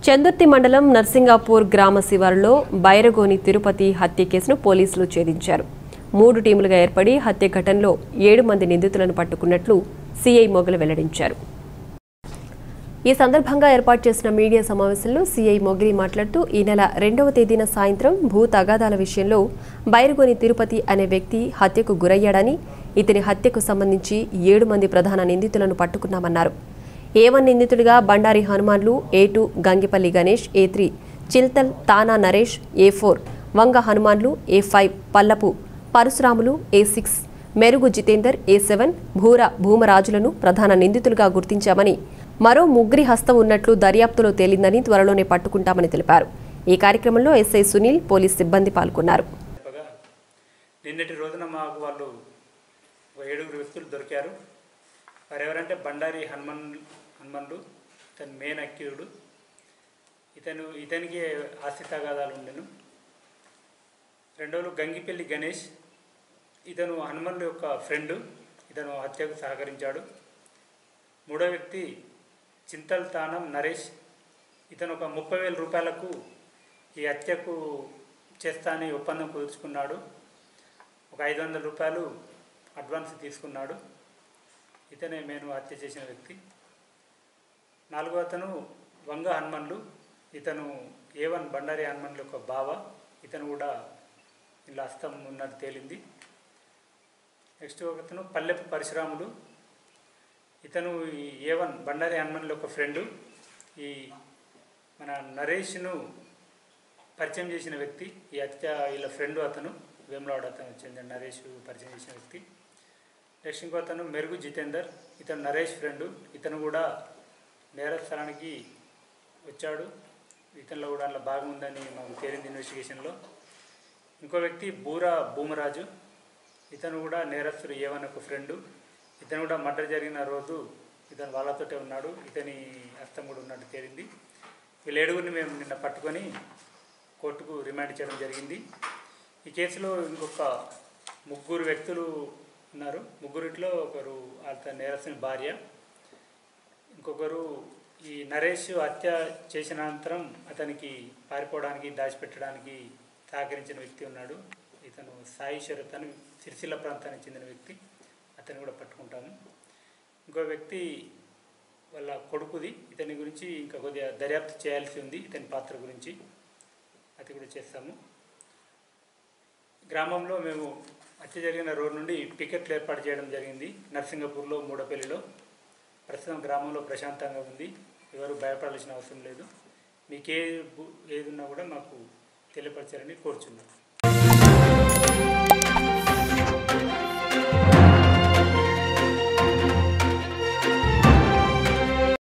చందుర్తి మండలం నర్సింగాపూర్ గ్రామ శివారులో బైరగోని తిరుపతి హత్య కేసును పోలీసులు ఛేదించారు మూడు టీములుగా ఏర్పడి హత్య ఘటనలో ఏడు మంది నిందితులను పట్టుకున్నట్లు సీఐ మొగలు వెల్లడించారు ఈ సందర్భంగా ఏర్పాటు చేసిన మీడియా సమావేశంలో సీఐ మొగిలి మాట్లాడుతూ ఈ నెల రెండవ తేదీన సాయంత్రం భూ తగాదాల విషయంలో బైరుగోని తిరుపతి అనే వ్యక్తి హత్యకు గురయ్యాడని ఇతని హత్యకు సంబంధించి ఏడు మంది ప్రధాన నిందితులను పట్టుకున్నామన్నారు ఏ వన్ నిందితుడిగా Bandari Hanumanlu A two Gangipalli Ganesh A three Chiltal Thana Naresh A four Vanga Hanumanlu A five Pallapu Parasuramulu A six Merugu Jithender A seven భూర భూమరాజులను ప్రధాన నిందితులుగా గుర్తించామని మరో ముగ్గురి హస్తం ఉన్నట్లు దర్యాప్తులో తేలిందని త్వరలోనే పట్టుకుంటామని తెలిపారు ఈ కార్యక్రమంలో ఎస్ఐ సునీల్ పోలీస్ సిబ్బంది పాల్గొన్నారు చెప్పగా నిన్నటి రోజున మాకు వాళ్ళు ఒక ఏడుగురు వ్యక్తులు దొరికారు వారు ఎవరంటే బండారి హనుమన్ హనుమన్లు ఇతను మెయిన్ అక్యూరుడు ఇతను ఇతనికి ఆస్తి తగాదాలు ఉండెను రెండోలు గంగిపల్లి గణేష్ ఇతను హనుమన్ల యొక్క ఫ్రెండ్ ఇతను హత్యకు సహకరించాడు మూడో వ్యక్తి చింతల్ తానం నరేష్ ఇతను ఒక ముప్పై వేల రూపాయలకు ఈ హత్యకు చేస్తా అని ఒప్పందం కుదుర్చుకున్నాడు ఒక ఐదు వందల రూపాయలు అడ్వాన్స్ తీసుకున్నాడు ఇతనే మేము హత్య చేసిన వ్యక్తి నాలుగో అతను వంగ హనుమన్లు ఇతను ఏ వన్ బండారి హనుమన్ల యొక్క బావ ఇతను కూడా ఇలా హస్తం ఉన్నట్టు తేలింది నెక్స్ట్ ఒకతను పల్లెపు పరశురాములు ఇతను ఈ ఏ వన్ బండారి హనుమన్ల యొక్క ఫ్రెండు ఈ మన నరేష్ను పరిచయం చేసిన వ్యక్తి ఈ హత్య వీళ్ళ ఫ్రెండ్ అతను వేములవాడ అతను చెందిన నరేష్ పరిచయం చేసిన వ్యక్తి నెక్స్ట్ ఇంకో అతను మెరుగు జితేందర్ ఇతను నరేష్ ఫ్రెండ్ ఇతను కూడా నేర స్థలానికి వచ్చాడు ఇతనిలో కూడా అందులో భాగం ఉందని మాకు తేలింది ఇన్వెస్టిగేషన్లో ఇంకో వ్యక్తి బూరా భూమరాజు ఇతను కూడా నేరస్తుడు ఏవన్ ఒక ఫ్రెండు ఇతను కూడా మర్డర్ జరిగిన రోజు ఇతను వాళ్ళతోటే ఉన్నాడు ఇతని హస్తం కూడా ఉన్నట్టు తేలింది వీళ్ళ ఏడుగురిని మేము నిన్న పట్టుకొని కోర్టుకు రిమాండ్ చేయడం జరిగింది ఈ కేసులో ఇంకొక ముగ్గురు వ్యక్తులు ఉన్నారు ముగ్గురిట్లో ఒకరు అతని నేరస్తుని భార్య ఇంకొకరు ఈ నరేష్ హత్య చేసిన అనంతరం అతనికి పారిపోవడానికి దాచిపెట్టడానికి సహకరించిన వ్యక్తి ఉన్నాడు ఇతను సాయి శరత్ అని సిరిసిల్ల ప్రాంతానికి చెందిన వ్యక్తి అతన్ని కూడా పట్టుకుంటాము ఇంకో వ్యక్తి వాళ్ళ కొడుకుది ఇతని గురించి ఇంకా కొద్దిగా దర్యాప్తు చేయాల్సి ఉంది ఇతని పాత్ర గురించి అది కూడా చేస్తాము గ్రామంలో మేము హత్య జరిగిన రోడ్ నుండి పికెట్లు ఏర్పాటు చేయడం జరిగింది నర్సింగపూర్లో మూడపల్లిలో ప్రస్తుతం గ్రామంలో ప్రశాంతంగా ఉంది ఎవరు భయపడాల్సిన అవసరం లేదు మీకు ఏ బు- ఏది ఉన్నా కూడా మాకు తెలియపరచాలని కోరుచున్నాను